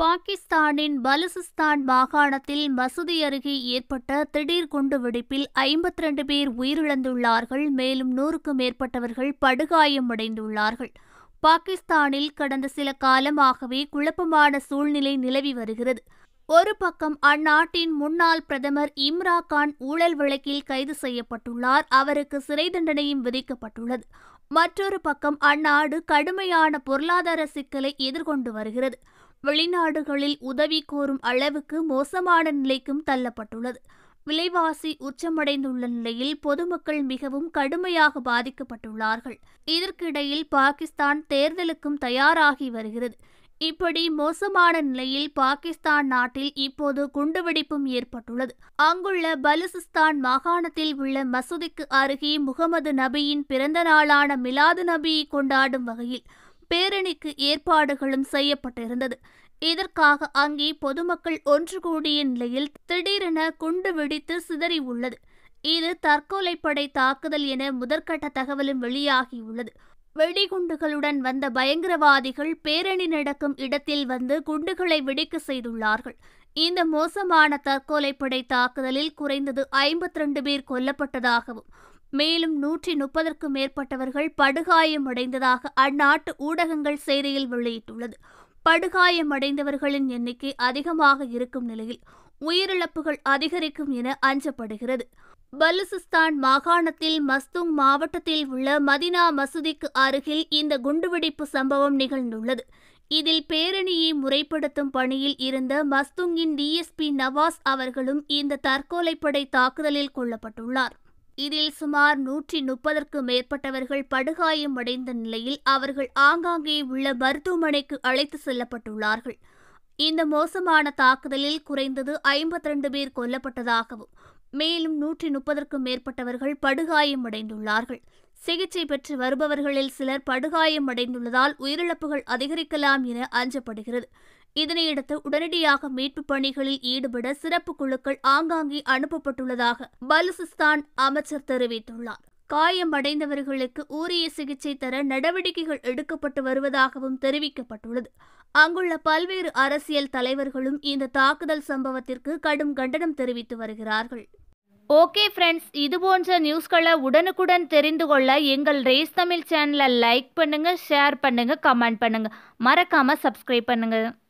பாகிஸ்தானின் பலுசிஸ்தான் மாகாணத்தில் மசூதி அருகே ஏற்பட்ட திடீர் குண்டுவெடிப்பில் ஐம்பத்தி ரெண்டு பேர் உயிரிழந்துள்ளார்கள் மேலும் நூறுக்கும் மேற்பட்டவர்கள் படுகாயமடைந்துள்ளார்கள் பாகிஸ்தானில் கடந்த சில காலமாகவே குழப்பமான சூழ்நிலை நிலவி வருகிறது ஒரு பக்கம் அந்நாட்டின் முன்னாள் பிரதமர் இம்ரா கான் ஊழல் வழக்கில் கைது செய்யப்பட்டுள்ளார் அவருக்கு சிறை தண்டனையும் விதிக்கப்பட்டுள்ளது மற்றொரு பக்கம் அந்நாடு கடுமையான பொருளாதார சிக்கலை எதிர்கொண்டு வருகிறது வெளிநாடுகளில் உதவி கோரும் அளவுக்கு மோசமான நிலைக்கும் தள்ளப்பட்டுள்ளது விலைவாசி உச்சமடைந்துள்ள நிலையில் பொதுமக்கள் மிகவும் கடுமையாக பாதிக்கப்பட்டுள்ளார்கள் இதற்கிடையில் பாகிஸ்தான் தேர்தலுக்கும் தயாராகி வருகிறது இப்படி மோசமான நிலையில் பாகிஸ்தான் நாட்டில் இப்போது குண்டுவெடிப்பும் ஏற்பட்டுள்ளது அங்குள்ள பலுசிஸ்தான் மாகாணத்தில் உள்ள மசூதிக்கு அருகே முகமது நபியின் பிறந்த நாளான மிலாது நபியை கொண்டாடும் வகையில் பேரணிக்கு ஏற்பாடுகளும் செய்யப்பட்டிருந்தது இதற்காக அங்கே பொதுமக்கள் ஒன்று கூடிய நிலையில் திடீரென குண்டு வெடித்து சிதறி உள்ளது இது தற்கொலைப்படை தாக்குதல் என முதற்கட்ட தகவலும் வெளியாகியுள்ளது வெடிகுண்டுகளுடன் வந்த பயங்கரவாதிகள் பேரணி நடக்கும் இடத்தில் வந்து குண்டுகளை வெடிக்க செய்துள்ளார்கள் இந்த மோசமான தற்கொலைப்படை தாக்குதலில் குறைந்தது ஐம்பத்தி ரெண்டு பேர் கொல்லப்பட்டதாகவும் மேலும் நூற்றி முப்பதற்கும் மேற்பட்டவர்கள் படுகாயமடைந்ததாக அந்நாட்டு ஊடகங்கள் செய்தியில் வெளியிட்டுள்ளது படுகாயமடைந்தவர்களின் எண்ணிக்கை அதிகமாக இருக்கும் நிலையில் உயிரிழப்புகள் அதிகரிக்கும் என அஞ்சப்படுகிறது பலுசிஸ்தான் மாகாணத்தில் மஸ்துங் மாவட்டத்தில் உள்ள மதினா மசூதிக்கு அருகில் இந்த குண்டுவெடிப்பு சம்பவம் நிகழ்ந்துள்ளது இதில் பேரணியை முறைப்படுத்தும் பணியில் இருந்த மஸ்துங்கின் டிஎஸ்பி நவாஸ் அவர்களும் இந்த தற்கொலைப்படை தாக்குதலில் கொல்லப்பட்டுள்ளார் இதில் சுமார் நூற்றி முப்பதற்கு மேற்பட்டவர்கள் படுகாயமடைந்த நிலையில் அவர்கள் ஆங்காங்கே உள்ள மருத்துவமனைக்கு அழைத்து செல்லப்பட்டுள்ளார்கள் இந்த மோசமான தாக்குதலில் குறைந்தது ஐம்பத்தி ரெண்டு பேர் கொல்லப்பட்டதாகவும் மேலும் நூற்றி முப்பதற்கும் மேற்பட்டவர்கள் படுகாயமடைந்துள்ளார்கள் சிகிச்சை பெற்று வருபவர்களில் சிலர் படுகாயமடைந்துள்ளதால் உயிரிழப்புகள் அதிகரிக்கலாம் என அஞ்சப்படுகிறது இதனையடுத்து உடனடியாக மீட்புப் பணிகளில் ஈடுபட சிறப்பு குழுக்கள் ஆங்காங்கே அனுப்பப்பட்டுள்ளதாக பலுசிஸ்தான் அமைச்சர் தெரிவித்துள்ளார் காயமடைந்தவர்களுக்கு உரிய சிகிச்சை தர நடவடிக்கைகள் எடுக்கப்பட்டு வருவதாகவும் தெரிவிக்கப்பட்டுள்ளது அங்குள்ள பல்வேறு அரசியல் தலைவர்களும் இந்த தாக்குதல் சம்பவத்திற்கு கடும் கண்டனம் தெரிவித்து வருகிறார்கள் ஓகே ஃப்ரெண்ட்ஸ் இது போன்ற நியூஸ்களை உடனுக்குடன் தெரிந்து கொள்ள எங்கள் ரேஸ் தமிழ் சேனலை லைக் பண்ணுங்க ஷேர் பண்ணுங்க கமெண்ட் பண்ணுங்க மறக்காம சப்ஸ்கிரைப் பண்ணுங்க